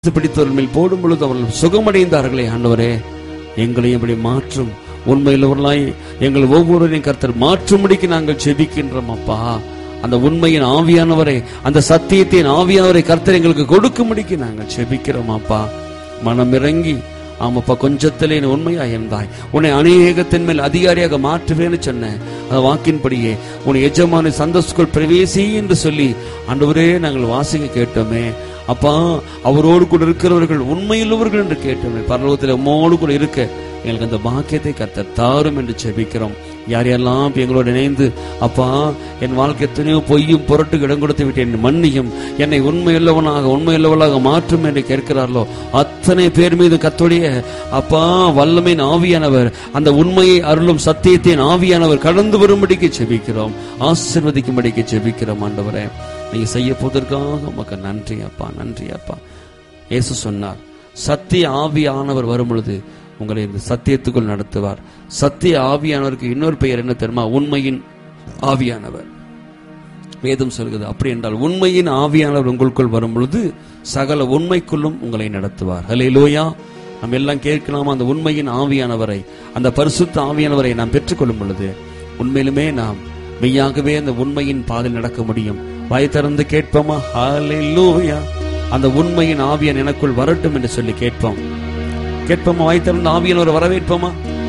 பிடித்தவர்கள் மேல் போடும் பொழுது அவர்கள் சுகமடைந்தார்களே ஆண்டவரே எங்களையும் இப்படி மாற்றும் உண்மையுள்ளவர்களாய் எங்கள் ஒவ்வொருவரையும் கர்த்தர் மாற்றும்படிக்கு நாங்கள் செபிக்கின்றோம் அப்பா அந்த உண்மையின் ஆவியானவரை அந்த சத்தியத்தின் ஆவியானவரை கர்த்தர் எங்களுக்கு கொடுக்கும்படிக்கு நாங்கள் செபிக்கிறோம் அப்பா மனம் இறங்கி ஆமாப்பா கொஞ்சத்திலே நீ உண்மையா இருந்தாய் உன்னை அநேகத்தின் மேல் அதிகாரியாக மாற்றுவேன்னு சொன்னேன் அந்த வாக்கின்படியே உன் எஜமான சந்தோஷக்குள் பிரவேசி என்று சொல்லி ஆண்டவரே நாங்கள் வாசிக்க கேட்டோமே அப்பா அவரோடு கூட இருக்கிறவர்கள் உண்மையுள்ளவர்கள் என்று கேட்டோமே பரலோகத்தில் உம்மோடு கூட இருக்க எங்களுக்கு அந்த பாக்கியத்தை கர்த்தர் தாரும் என்று செபிக்கிறோம் யார் யாரெல்லாம் இப்ப எங்களோடு இணைந்து அப்பா என் வாழ்க்கை எத்தனையோ பொய்யும் புரட்டுக்கு இடம் கொடுத்து விட்டு என் மன்னியும் என்னை உண்மையுள்ளவனாக உண்மையுள்ளவளாக மாற்றும் என்று கேட்கிறார்களோ அத்தனை பேர் மீது கத்தோடைய அப்பா வல்லமையின் ஆவியானவர் அந்த உண்மையை அருளும் சத்தியத்தின் ஆவியானவர் கடந்து வரும்படிக்கு செபிக்கிறோம் ஆசிர்வதிக்கும்படிக்கு செபிக்கிறோம் ஆண்டவரே நீங்க செய்ய போவதற்காக உமக்கு நன்றி அப்பா நன்றி அப்பா இயேசு சொன்னார் சத்திய ஆவியானவர் வரும் பொழுது உங்களை இந்த சத்தியத்துக்குள் நடத்துவார் சத்திய ஆவியானவருக்கு இன்னொரு பெயர் என்ன தெரியுமா உண்மையின் ஆவியானவர் வேதம் சொல்கிறது அப்படி என்றால் உண்மையின் ஆவியானவர் உங்களுக்குள் வரும் பொழுது சகல உண்மைக்குள்ளும் உங்களை நடத்துவார் ஹalleluya நம்ம எல்லாம் கேட்கலாமா அந்த உண்மையின் ஆவியானவரை அந்த பரிசுத்த ஆவியானவரை நாம் பெற்றுக்கொள்ளும் பொழுது உண்மையிலுமே நாம் மெய்யாகவே அந்த உண்மையின் பாதையில் நடக்க முடியும் வாய் திறந்து கேட்போமா ஹalleluya அந்த உண்மையின் ஆவியன் எனக்குள் வரட்டும் என்று சொல்லி கேட்போம் கேட்போமா வாய் திறந்து ஆவியானவரை வரவேற்போமா